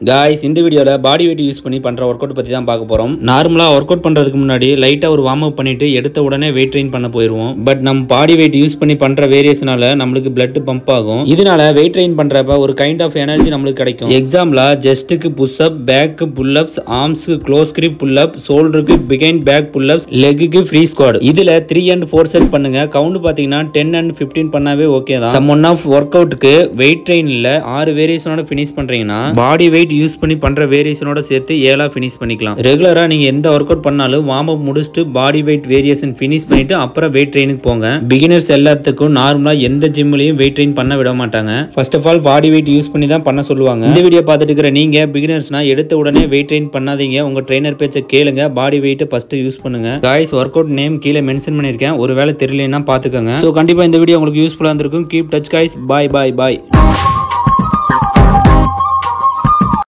guys இந்த வீடியோவில் பாடி weight use பண்ணி பண்ணுற ஒர்க் அவுட் பற்றி தான் பார்க்க போகிறோம் நார்மலாக ஒர்க் அவுட் பண்ணுறதுக்கு முன்னாடி லைட்டாக ஒரு வார்ம் அப் பண்ணிட்டு எடுத்த உடனே வெயிட் ட்ரெயின் பண்ண போயிடுவோம் பட் நம்ம பாடி வெயிட் யூஸ் பண்ணி பண்ணுற வேரியேஷனால நம்மளுக்கு பிளட் பம்ப் ஆகும் இதனால வெயிட் ட்ரெயின் பண்ணுறப்ப ஒரு கைண்ட் ஆஃப் எனர்ஜி நம்மளுக்கு கிடைக்கும் எக்ஸாம்பிளா ஜஸ்ட்டுக்கு புஷ்அப் பேக்கு புல்லப்ஸ் ஆர்ம்ஸ்க்கு க்ளோஸ் கிரிப் புல்லப் ஷோல்டருக்கு பிகைன் பேக் புல்லப்ஸ் லெக்குக்கு ஃப்ரீ ஸ்குவாட் இதில் த்ரீ அண்ட் ஃபோர் செட் பண்ணுங்க கவுண்ட் பார்த்தீங்கன்னா டென் அண்ட் ஃபிஃப்டீன் பண்ணாவே ஓகே தான் சம் ஒன் ஆஃப் ஒர்க் அவுட்டுக்கு வெயிட் ட்ரெயினில் ஆறு வேரியேஷனோட ஃபினிஷ் பண்ணுறீங்கன்னா பாடி வெயிட் யூஸ் பண்ணி பண்ணுற வேரியேஷனோட சேர்த்து ஏழா ஃபினிஷ் பண்ணிக்கலாம் ரெகுலராக நீங்கள் எந்த ஒர்க் அவுட் பண்ணாலும் வார்ம் அப் முடிச்சுட்டு பாடி வெயிட் வேரியேஷன் ஃபினிஷ் பண்ணிட்டு அப்புறம் வெயிட் ட்ரெயினுக்கு போங்க பிகினர்ஸ் எல்லாத்துக்கும் நார்மலாக எந்த ஜிம்லையும் வெயிட் ட்ரெயின் பண்ண விட மாட்டாங்க first of all body weight use பண்ணி தான் பண்ண சொல்லுவாங்க இந்த வீடியோ பார்த்துட்டு இருக்கிற நீங்கள் பிகினர்ஸ்னா எடுத்த உடனே வெயிட் ட்ரெயின் பண்ணாதீங்க உங்கள் ட்ரெயினர் பேச்சை கேளுங்க பாடி வெயிட்டை ஃபர்ஸ்ட் யூஸ் பண்ணுங்க காய்ஸ் ஒர்க் அவுட் நேம் கீழே மென்ஷன் பண்ணியிருக்கேன் ஒருவேளை தெரியலன்னா பார்த்துக்கோங்க ஸோ கண்டிப்பாக இந்த வீடியோ உங்களுக்கு யூஸ்ஃபுல்லாக இருந்திருக்கும் keep touch guys bye bye பாய்